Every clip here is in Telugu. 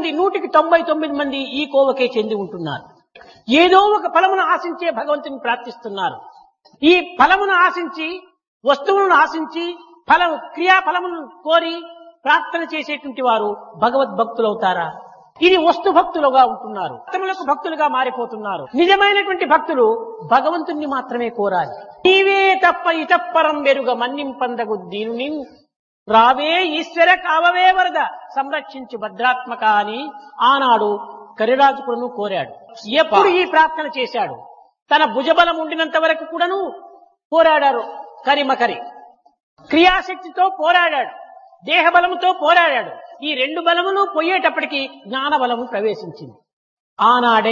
మంది నూటికి తొంభై తొమ్మిది మంది ఈ కోవకే చెంది ఉంటున్నారు ఏదో ఒక ఫలమును ఆశించే భగవంతుని ప్రార్థిస్తున్నారు ఈ ఫలమును ఆశించి వస్తువులను ఆశించి ఫలం క్రియాఫలమును కోరి ప్రార్థన చేసేటువంటి వారు భగవద్భక్తులు అవుతారా ఇది వస్తు భక్తులుగా ఉంటున్నారు భక్తులకు భక్తులుగా మారిపోతున్నారు నిజమైనటువంటి భక్తులు భగవంతుణ్ణి మాత్రమే కోరాలి నీవే తప్ప ఇతప్పరం వెరుగ మన్నింపందగు దీనుని రావే ఈశ్వర కావవే వరద సంరక్షించు భద్రాత్మక అని ఆనాడు కరిరాజుకుడును కోరాడు ఎప్పుడు ఈ ప్రార్థన చేశాడు తన భుజబలం ఉండినంత వరకు కూడాను పోరాడారు కరిమకరి క్రియాశక్తితో పోరాడాడు దేహబలముతో పోరాడాడు ఈ రెండు బలములు పోయేటప్పటికి జ్ఞాన బలము ప్రవేశించింది ఆనాడే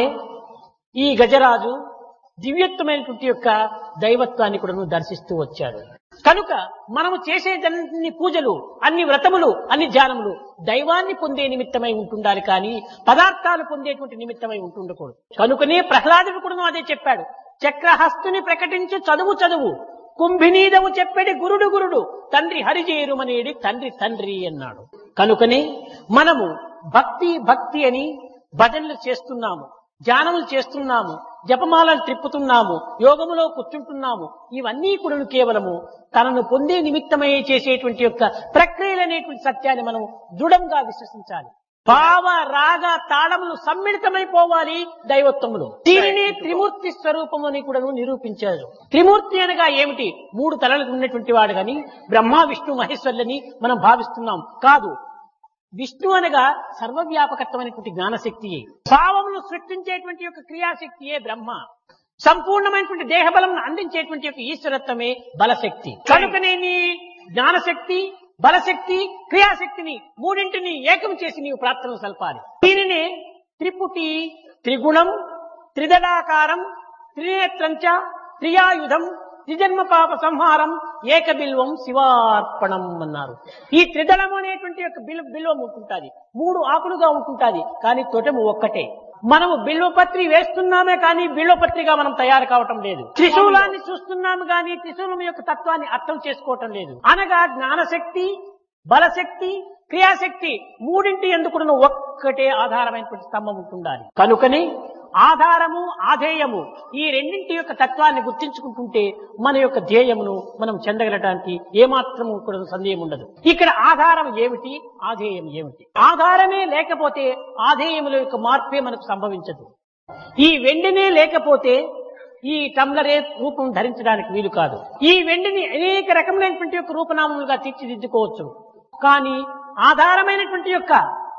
ఈ గజరాజు దివ్యత్వమైనటువంటి యొక్క దైవత్వాన్ని కూడా దర్శిస్తూ వచ్చాడు కనుక మనము చేసేదన్ని పూజలు అన్ని వ్రతములు అన్ని ధ్యానములు దైవాన్ని పొందే నిమిత్తమై ఉంటుండాలి కానీ పదార్థాలు పొందేటువంటి నిమిత్తమై ఉంటుండకూడదు కనుకనే ప్రహ్లాదుడు కూడా అదే చెప్పాడు చక్రహస్తుని ప్రకటించు చదువు చదువు కుంభినీదవు చెప్పెడి గురుడు గురుడు తండ్రి హరిజేరుమనేడి తండ్రి తండ్రి అన్నాడు కనుకనే మనము భక్తి భక్తి అని భజనలు చేస్తున్నాము ధ్యానములు చేస్తున్నాము జపమాలను త్రిప్పుతున్నాము యోగములో కూర్చుంటున్నాము ఇవన్నీ కూడా కేవలము తనను పొందే నిమిత్తమై చేసేటువంటి యొక్క ప్రక్రియలనేటువంటి సత్యాన్ని మనం దృఢంగా విశ్వసించాలి భావ రాగ తాళములు సమ్మిళితమైపోవాలి దైవత్వములు దీనిని త్రిమూర్తి స్వరూపము అని కూడా నిరూపించారు త్రిమూర్తి అనగా ఏమిటి మూడు తలలు ఉన్నటువంటి వాడు గాని బ్రహ్మ విష్ణు మహేశ్వర్లని మనం భావిస్తున్నాం కాదు విష్ణు అనగా సర్వవ్యాపకత్వమైనటువంటి జ్ఞానశక్తియే భావమును సృష్టించేటువంటి యొక్క క్రియాశక్తియే బ్రహ్మ సంపూర్ణమైనటువంటి దేహబలం అందించేటువంటి యొక్క ఈశ్వరత్వమే బలశక్తి కనుకనే నీ జ్ఞానశక్తి బలశక్తి క్రియాశక్తిని మూడింటిని ఏకం చేసి నీవు ప్రార్థన సల్పాలి దీనిని త్రిపుటి త్రిగుణం త్రిదడాకారం త్రినేత్రంచ త్రియాయుధం త్రిజన్మ పాప సంహారం ఏకబిల్వం శివార్పణం అన్నారు ఈ త్రిదళం అనేటువంటి యొక్క బిల్ బిల్వం ఉంటుంటాది మూడు ఆకులుగా ఉంటుంటాది కానీ తొటము ఒక్కటే మనము బిల్వపత్రి వేస్తున్నామే కానీ బిల్వపత్రిగా మనం తయారు కావటం లేదు త్రిశూలాన్ని చూస్తున్నాము కానీ త్రిశూలం యొక్క తత్వాన్ని అర్థం చేసుకోవటం లేదు అనగా జ్ఞానశక్తి బలశక్తి క్రియాశక్తి మూడింటి ఎందుకు ఒక్కటే ఆధారమైనటువంటి స్తంభం ఉంటుండాలి కనుకని ఆధారము ఆధేయము ఈ రెండింటి యొక్క తత్వాన్ని గుర్తించుకుంటుంటే మన యొక్క ధ్యేయమును మనం చెందగలటానికి ఏమాత్రము కూడా సందేహం ఉండదు ఇక్కడ ఆధారం ఏమిటి ఆధేయం ఏమిటి ఆధారమే లేకపోతే ఆధేయముల యొక్క మార్పే మనకు సంభవించదు ఈ వెండినే లేకపోతే ఈ టంబ్లరే రూపం ధరించడానికి వీలు కాదు ఈ వెండిని అనేక రకములైనటువంటి యొక్క రూపనామములుగా తీర్చిదిద్దుకోవచ్చు కానీ ఆధారమైనటువంటి యొక్క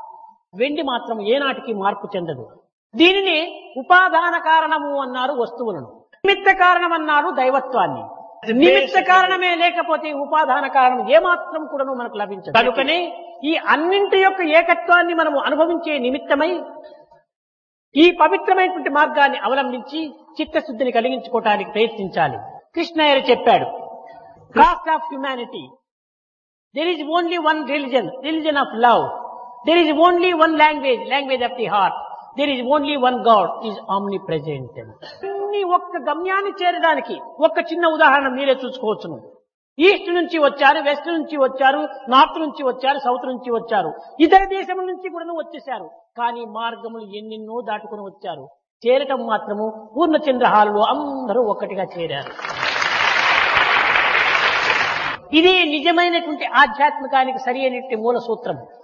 వెండి మాత్రం ఏనాటికి మార్పు చెందదు దీనిని ఉపాదాన కారణము అన్నారు వస్తువులను నిమిత్త కారణం అన్నారు దైవత్వాన్ని నిమిత్త కారణమే లేకపోతే ఉపాదాన కారణం ఏమాత్రం కూడా మనకు లభించదు కనుకనే ఈ అన్నింటి యొక్క ఏకత్వాన్ని మనము అనుభవించే నిమిత్తమై ఈ పవిత్రమైనటువంటి మార్గాన్ని అవలంబించి చిత్తశుద్ధిని కలిగించుకోవటానికి ప్రయత్నించాలి కృష్ణయ్య చెప్పాడు caste of humanity there is only one religion religion of love there is only one language language of the heart there is only one god is omnipresent అన్ని ఒక్క గమ్యాన్ని చేరడానికి ఒక్క చిన్న ఉదాహరణ మీరే చూసుకోవచ్చును ఈస్ట్ నుంచి వచ్చారు వెస్ట్ నుంచి వచ్చారు నార్త్ నుంచి వచ్చారు సౌత్ నుంచి వచ్చారు ఇతర దేశం నుంచి కూడా వచ్చేసారు కానీ మార్గములు ఎన్నెన్నో దాటుకుని వచ్చారు చేరటం మాత్రము పూర్ణచంద్ర హాలులో అందరూ ఒక్కటిగా చేరారు ఇదే నిజమైనటువంటి ఆధ్యాత్మికానికి సరి అయినటువంటి మూల సూత్రం